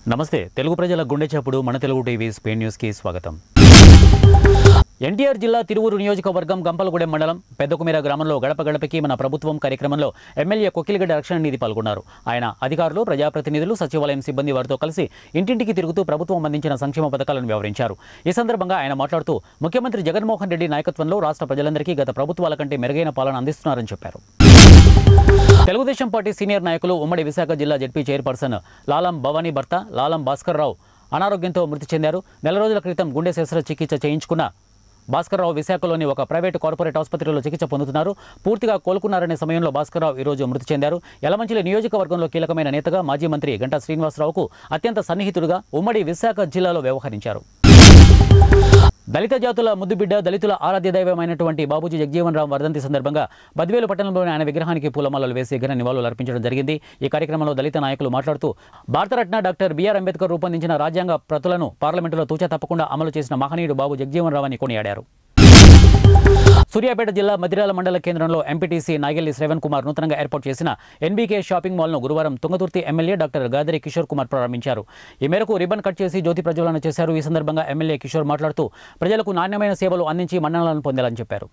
నమస్తే తెలుగు ప్రజల గుండె చప్పుడు మన తెలుగు టీవీ స్పెయిన్ న్యూస్కి స్వాగతం ఎన్టీఆర్ జిల్లా తిరువురు నియోజకవర్గం గంపలగూడెం మండలం పెద్దకుమీర గ్రామంలో గడప గడపకి మన ప్రభుత్వం కార్యక్రమంలో ఎమ్మెల్యే కొక్కిలిగడ్డ రక్షణ నిధి పాల్గొన్నారు ఆయన అధికారులు ప్రజాప్రతినిధులు సచివాలయం సిబ్బంది వారితో కలిసి ఇంటింటికి తిరుగుతూ ప్రభుత్వం అందించిన సంక్షేమ పథకాలను వివరించారు ఈ సందర్భంగా ఆయన మాట్లాడుతూ ముఖ్యమంత్రి జగన్మోహన్ రెడ్డి నాయకత్వంలో రాష్ట్ర ప్రజలందరికీ గత ప్రభుత్వాల కంటే మెరుగైన పాలన అందిస్తున్నారని చెప్పారు తెలుగుదేశం పార్టీ సీనియర్ నాయకులు ఉమ్మడి విశాఖ జిల్లా జడ్పీ చైర్పర్సన్ లాలం భవానీ భర్త లాలం భాస్కర్ రావు అనారోగ్యంతో మృతి చెందారు నెల రోజుల క్రితం గుండె శస్త్రచికిత్స చేయించుకున్న భాస్కర్రావు విశాఖలోని ఒక ప్రైవేటు కార్పొరేట్ ఆసుపత్రిలో చికిత్స పొందుతున్నారు పూర్తిగా కోలుకున్నారనే సమయంలో భాస్కర్రావు ఈరోజు మృతి చెందారు యలమంచిలి నియోజకవర్గంలో కీలకమైన నేతగా మాజీ మంత్రి గంటా శ్రీనివాసరావుకు అత్యంత సన్నిహితుడుగా ఉమ్మడి విశాఖ జిల్లాలో వ్యవహరించారు దళిత జాతుల ముద్దుబిడ్డ దళితుల ఆరాధ్య దైవమైనటువంటి బాబూజీ జగజీవన్ రామ్ వర్ధంతి సందర్భంగా బద్వేలు పట్టణంలోని ఆయన విగ్రహానికి పూలమాలలు వేసి ఘన నివాళులు అర్పించడం జరిగింది ఈ కార్యక్రమంలో దళిత నాయకులు మాట్లాడుతూ భారతరత్న డాక్టర్ బిఆర్ అంబేద్కర్ రూపొందించిన రాజ్యాంగ ప్రతులను పార్లమెంటులో తూచా తప్పకుండా అమలు చేసిన మహనీయుడు బాబు జగజీవన్ రావు అని కొనియాడారు సూర్యాపేట జిల్లా మదిరాల మండల కేంద్రంలో ఎంపీటీసీ నాగెల్లి శ్రవణ్ కుమార్ నూతనంగా ఏర్పాటు చేసిన ఎన్బీకే షాపింగ్ మాల్ను గురువారం తుంగతుర్తి ఎమ్మెల్యే డాక్టర్ గాదరి కిషోర్ కుమార్ ప్రారంభించారు ఈ మేరకు రిబన్ కట్ చేసి జ్యోతి ప్రజ్వలన చేశారు ఈ సందర్భంగా ఎమ్మెల్యే కిషోర్ మాట్లాడుతూ ప్రజలకు నాణ్యమైన సేవలు అందించి మన్ననలను పొందాలని చెప్పారు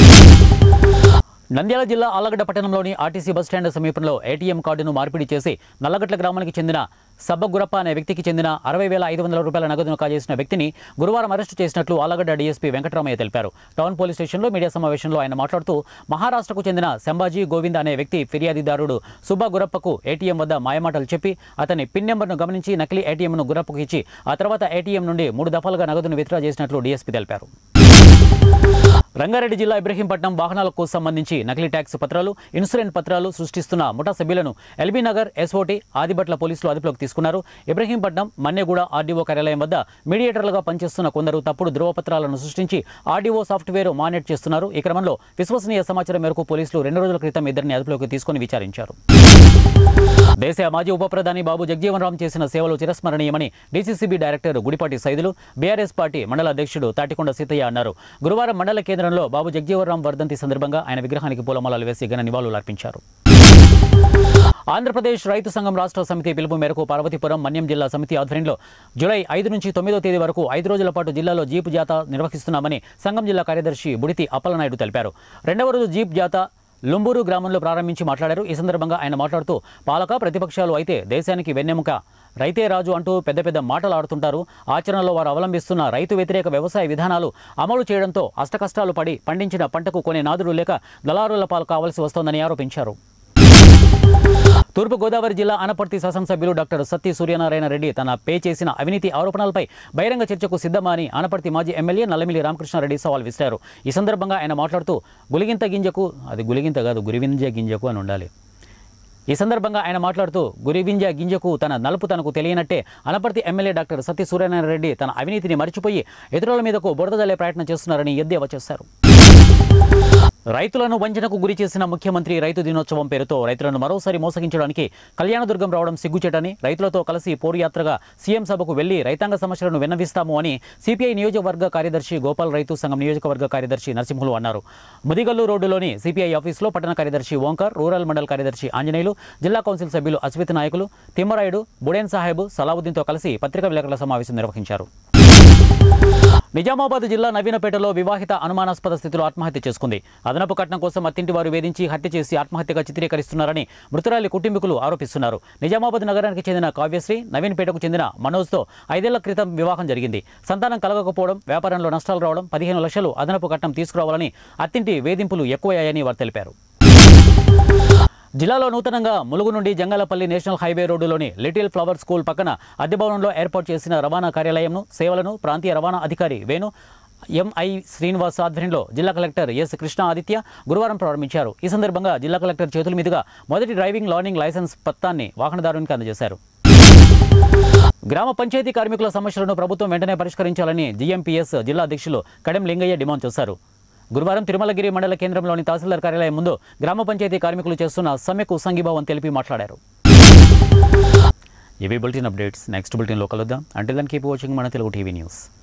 నంద్యాల జిల్లా ఆలగడ్డ పట్టణంలోని ఆర్టీసీ బస్టాండ్ సమీపంలో ఏటీఎం కార్డును మార్పిడి చేసి నల్లగట్ల గ్రామానికి చెందిన సబ్బగురప్ప అనే వ్యక్తికి చెందిన అరవై వేల ఐదు వందల రూపాయల నగదును కాజేసిన వ్యక్తిని గురువారం అరెస్టు చేసినట్లు ఆలగడ్డ డీఎస్పీ వెంకటరామయ్య తెలిపారు టౌన్ పోలీస్ స్టేషన్లో మీడియా సమావేశంలో ఆయన మాట్లాడుతూ మహారాష్ట్రకు చెందిన సంబాజీ గోవింద్ అనే వ్యక్తి ఫిర్యాదిదారుడు సుబ్బా గురప్పకు ఏటీఎం వద్ద మాయమాటలు చెప్పి అతని పిన్ నెంబర్ను గమనించి నకిలీ ఏటీఎంను గురప్పకు ఇచ్చి ఆ తర్వాత ఏటీఎం నుండి మూడు దఫాలుగా నగదును విత్డ్రా చేసినట్లు డీఎస్పీ తెలిపారు రంగారెడ్డి జిల్లా ఇబ్రహీంపట్నం వాహనాలకు సంబంధించి నకిలీ ట్యాక్స్ పత్రాలు ఇన్సూరెన్స్ పత్రాలు సృష్టిస్తున్న ముఠా సభ్యులను ఎల్బీ నగర్ ఎస్ఓటీ ఆదిబట్ల పోలీసులు అదుపులోకి తీసుకున్నారు ఇబ్రహీంపట్నం మన్నెగూడ ఆర్డీఓ కార్యాలయం వద్ద మీడియేటర్లుగా పనిచేస్తున్న కొందరు తప్పుడు ధృవపత్రాలను సృష్టించి ఆర్డీఓ సాఫ్ట్వేర్ మానిటర్ చేస్తున్నారు ఈ క్రమంలో విశ్వసనీయ సమాచారం మేరకు పోలీసులు రెండు రోజుల క్రితం ఇద్దరిని అదుపులోకి తీసుకుని విచారించారు దేశ మాజీ ఉప ప్రధాని బాబు జగజీవన్ రామ్ చేసిన సేవలు చిరస్మరణీయమని DCCB director Gudipati Saidulu BRS party mandal అధ్యక్షుడు తాటికొండ సీతయ్య అన్నారు గురువారం మండల కేంద్రంలో బాబు జగజీవన్ రామ్ వర్ధంతి సందర్భంగా ఆయన విగ్రహానికి పూలమాలలు వేసి ఘన నివాళులు అర్పించారు ఆంధ్రప్రదేశ్ రైతు సంఘం రాష్ట్ర సమితి పిలుపు మేరకు పార్వతీపురం మన్యం జిల్లా సమితి ఆధ్వర్యంలో జూలై ఐదు నుంచి తొమ్మిదో తేదీ వరకు ఐదు రోజుల పాటు జిల్లాలో జీప్ జాత నిర్వహిస్తున్నామని సంఘం జిల్లా కార్యదర్శి బుడితి అప్పలనాయుడు తెలిపారు రెండవ రోజు జీప్ జాత లుంబూరు గ్రామంలో ప్రారంభించి మాట్లాడారు ఈ సందర్భంగా ఆయన మాట్లాడుతూ పాలక ప్రతిపక్షాలు అయితే దేశానికి వెన్నెముక రైతే రాజు అంటూ పెద్ద పెద్ద మాటలు ఆడుతుంటారు ఆచరణలో వారు అవలంబిస్తున్న రైతు వ్యతిరేక వ్యవసాయ విధానాలు అమలు చేయడంతో అష్టకష్టాలు పడి పండించిన పంటకు కొనే నాదుడు లేక దళారుల పాలు కావాల్సి వస్తోందని ఆరోపించారు తూర్పుగోదావరి జిల్లా అనపర్తి శాసనసభ్యులు డాక్టర్ సత్తి సూర్యనారాయణ రెడ్డి తన పే చేసిన అవినీతి ఆరోపణలపై బహిరంగ చర్చకు సిద్ధమా అని అనపర్తి మాజీ ఎమ్మెల్యే నల్లమిల్లి రామకృష్ణారెడ్డి సవాల్ విసిరారు ఈ సందర్భంగా ఆయన మాట్లాడుతూ గులిగింత గింజకు అది గులిగింత కాదు గురివింజ గింజకు అని ఉండాలి ఈ సందర్భంగా ఆయన మాట్లాడుతూ గురివింజ గింజకు తన నలుపు తనకు తెలియనట్టే అనపర్తి ఎమ్మెల్యే డాక్టర్ సత్య సూర్యనారాయణ రెడ్డి తన అవినీతిని మర్చిపోయి ఇతరుల మీదకు బురద జల్లే ప్రయత్నం చేస్తున్నారని ఎద్దేవా చేశారు రైతులను వంచనకు గురి చేసిన ముఖ్యమంత్రి రైతు దినోత్సవం పేరుతో రైతులను మరోసారి మోసగించడానికి కళ్యాణదుర్గం రావడం సిగ్గుచేటని రైతులతో కలిసి పోరుయాత్రగా సీఎం సభకు వెళ్లి రైతాంగ సమస్యలను విన్నవిస్తాము అని సిపిఐ నియోజకవర్గ కార్యదర్శి గోపాల్ రైతు సంఘం నియోజకవర్గ కార్యదర్శి నరసింహులు అన్నారు ముదిగల్లు రోడ్డులోని సిపిఐ ఆఫీసులో పట్టణ కార్యదర్శి ఓంకార్ రూరల్ మండల్ కార్యదర్శి ఆంజనేయులు జిల్లా కౌన్సిల్ సభ్యులు అశ్విత్ నాయకులు తిమ్మరాయుడు బుడేన్ సాహెబ్ సలావుద్దీన్తో కలిసి పత్రికా విలేకరుల సమావేశం నిర్వహించారు నిజామాబాద్ జిల్లా నవీనపేటలో వివాహిత అనుమానాస్పద స్థితిలో ఆత్మహత్య చేసుకుంది అదనపు కట్నం కోసం అత్తింటి వారు వేధించి హత్య చేసి ఆత్మహత్యగా చిత్రీకరిస్తున్నారని మృతురాలి కుటుంబీకులు ఆరోపిస్తున్నారు నిజామాబాద్ నగరానికి చెందిన కావ్యశ్రీ నవీన్పేటకు చెందిన మనోజ్తో ఐదేళ్ల క్రితం వివాహం జరిగింది సంతానం కలగకపోవడం వ్యాపారంలో నష్టాలు రావడం పదిహేను లక్షలు అదనపు కట్నం తీసుకురావాలని అత్తింటి వేధింపులు ఎక్కువయ్యాయని వారు తెలిపారు జిల్లాలో నూతనంగా ములుగు నుండి జంగాలపల్లి నేషనల్ హైవే రోడ్డులోని లిటిల్ ఫ్లవర్ స్కూల్ పక్కన అద్దె భవనంలో ఏర్పాటు చేసిన రవాణా కార్యాలయంను సేవలను ప్రాంతీయ రవాణా అధికారి వేణు ఎంఐ శ్రీనివాస్ ఆధ్వర్యంలో జిల్లా కలెక్టర్ ఎస్ కృష్ణ ఆదిత్య గురువారం ప్రారంభించారు ఈ సందర్భంగా జిల్లా కలెక్టర్ చేతుల మీదుగా మొదటి డ్రైవింగ్ లర్నింగ్ లైసెన్స్ పత్రాన్ని వాహనదారునికి అందజేశారు గ్రామ పంచాయతీ కార్మికుల సమస్యలను ప్రభుత్వం వెంటనే పరిష్కరించాలని జీఎంపీఎస్ జిల్లా అధ్యక్షులు కడెం లింగయ్య డిమాండ్ చేశారు గురువారం తిరుమలగిరి మండల కేంద్రంలోని తహసీల్దార్ కార్యాలయం ముందు గ్రామ పంచాయతీ కార్మికులు చేస్తున్న సమ్మెకు సంఘీభావం తెలిపి మాట్లాడారు ఇవి బులెటిన్ అప్డేట్స్ నెక్స్ట్ బులెటిన్లో కలుద్దాం అంటే దాన్ని కీప్ వాచింగ్ మన తెలుగు టీవీ న్యూస్